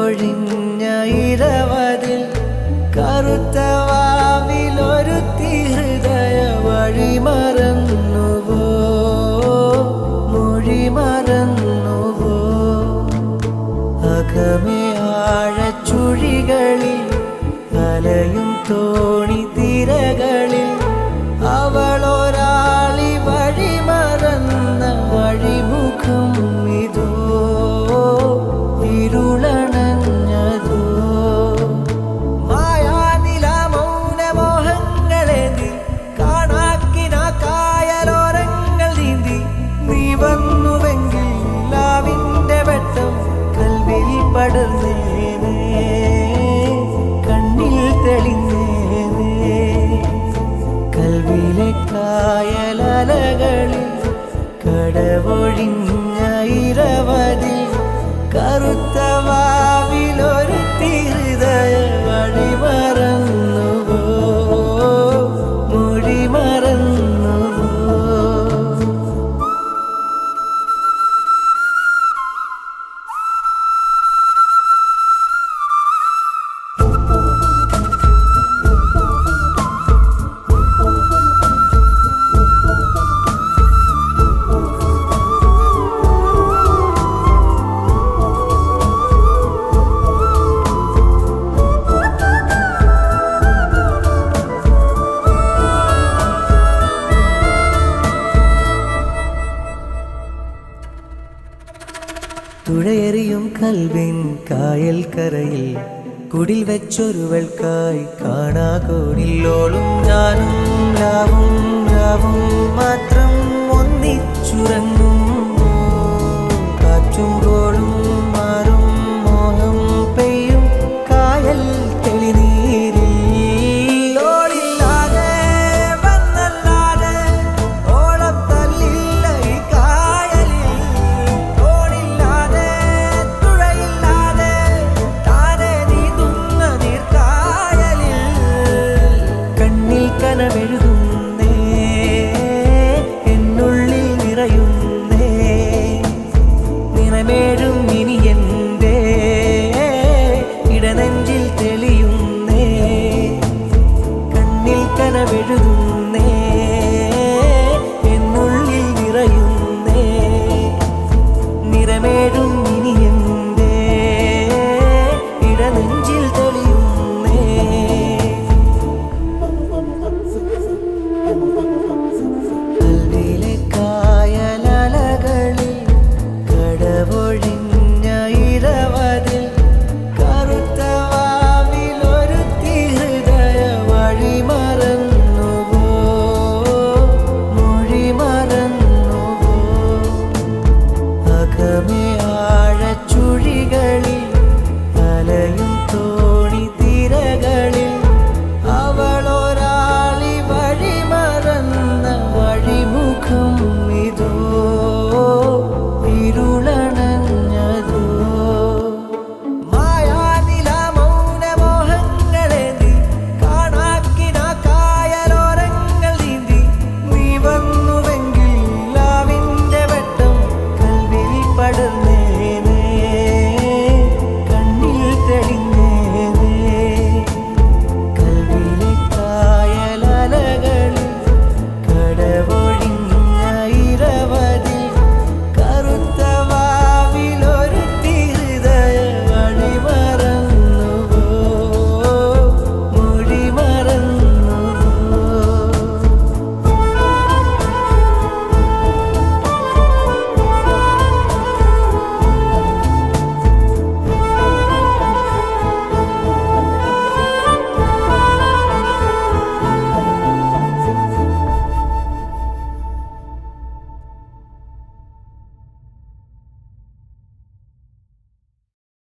കടവൊഴിഞ്ഞ ഇരവതിൽ കറുത്ത വാവിലൊരു ഹൃദയ വഴി മറന്നുവോ മൊഴി മറന്നുവോ അകമേ ആഴച്ചുഴികളിൽ അലയും തോണി തിരകളിൽ അവളൊരാളി വഴി മറന്ന വഴിമുഖം ഇതോ ഇരുളണഞ്ഞതോ മായാനില മൗനമോഹങ്ങളെ നീ കാണാക്കിന കായലോരങ്ങൾ നീന്തി നീ വന്നുവെങ്കിൽ ലാവിന്റെ വെട്ടം കൽവിൽ പടർന്നേനേ കണ്ണിൽ തെളിഞ്ഞേനേ കൽവിലെ കായലലകളിൽ കടവൊഴിഞ്ഞ ഇരവതിൽ കറുത്ത വാവിലൊരു ഹൃദയ വഴി മറന്നുവോ മൊഴി മറന്നുവോ തുഴയെറിയും കൽവിൻ കായൽ കരയിൽ കുടിൽ വെച്ചൊരുവൾക്കായി കാണാ കോണില്ലോളും ഞാനും ലാവും ലാവും മാത്രം ഒന്നിച്ചുറങ്ങും